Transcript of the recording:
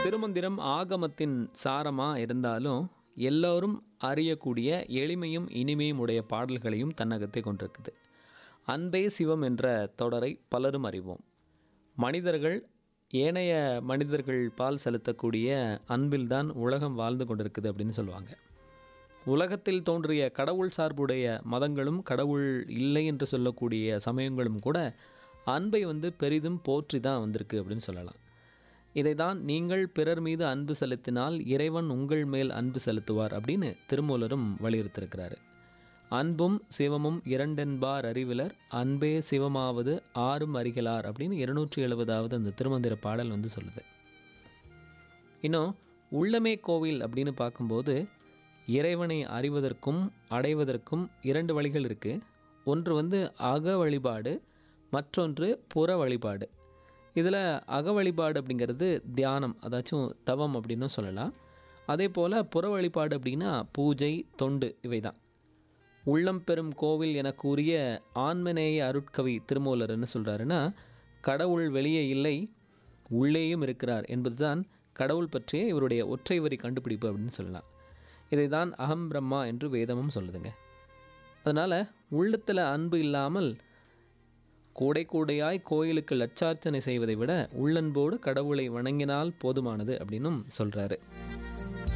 திருமந்திரம் ஆகமத்தின் சாரமாக இருந்தாலும் எல்லோரும் அறியக்கூடிய எளிமையும் இனிமையும் உடைய பாடல்களையும் தன்னகத்தை கொண்டிருக்குது அன்பே சிவம் என்ற தொடரை பலரும் அறிவோம் மனிதர்கள் ஏனைய மனிதர்கள் பால் செலுத்தக்கூடிய அன்பில்தான் உலகம் வாழ்ந்து கொண்டிருக்குது அப்படின்னு சொல்லுவாங்க உலகத்தில் தோன்றிய கடவுள் சார்புடைய மதங்களும் கடவுள் இல்லை என்று சொல்லக்கூடிய சமயங்களும் கூட அன்பை வந்து பெரிதும் போற்றி தான் வந்திருக்கு அப்படின்னு சொல்லலாம் இதை தான் நீங்கள் பிறர் மீது அன்பு செலுத்தினால் இறைவன் உங்கள் மேல் அன்பு செலுத்துவார் அப்படின்னு திருமூலரும் வலியுறுத்திருக்கிறாரு அன்பும் சிவமும் இரண்டென்பார் அறிவிலர் அன்பே சிவமாவது ஆறும் அறிகளார் அப்படின்னு இருநூற்றி எழுபதாவது அந்த திருமந்திர பாடல் வந்து சொல்லுது இன்னும் உள்ளமே கோவில் அப்படின்னு பார்க்கும்போது இறைவனை அறிவதற்கும் அடைவதற்கும் இரண்டு வழிகள் இருக்குது ஒன்று வந்து அக வழிபாடு மற்றொன்று புற வழிபாடு இதில் அக வழிபாடு அப்படிங்கிறது தியானம் அதாச்சும் தவம் அப்படின்னு சொல்லலாம் அதே போல் புற வழிபாடு அப்படின்னா பூஜை தொண்டு இவை தான் உள்ளம் பெறும் கோவில் என கூறிய ஆன்மநேய அருட்கவி திருமூலர் என்ன சொல்கிறாருன்னா கடவுள் வெளியே இல்லை உள்ளேயும் இருக்கிறார் என்பதுதான் கடவுள் பற்றிய இவருடைய ஒற்றை வரி கண்டுபிடிப்பு அப்படின்னு சொல்லலாம் இதை தான் அகம் பிரம்மா என்று வேதமும் சொல்லுதுங்க அதனால் உள்ளத்தில் அன்பு இல்லாமல் கூடை கூடையாய் கோயிலுக்கு லட்சார்ச்சனை செய்வதை விட உள்ளன்போடு கடவுளை வணங்கினால் போதுமானது அப்படின்னும் சொல்கிறாரு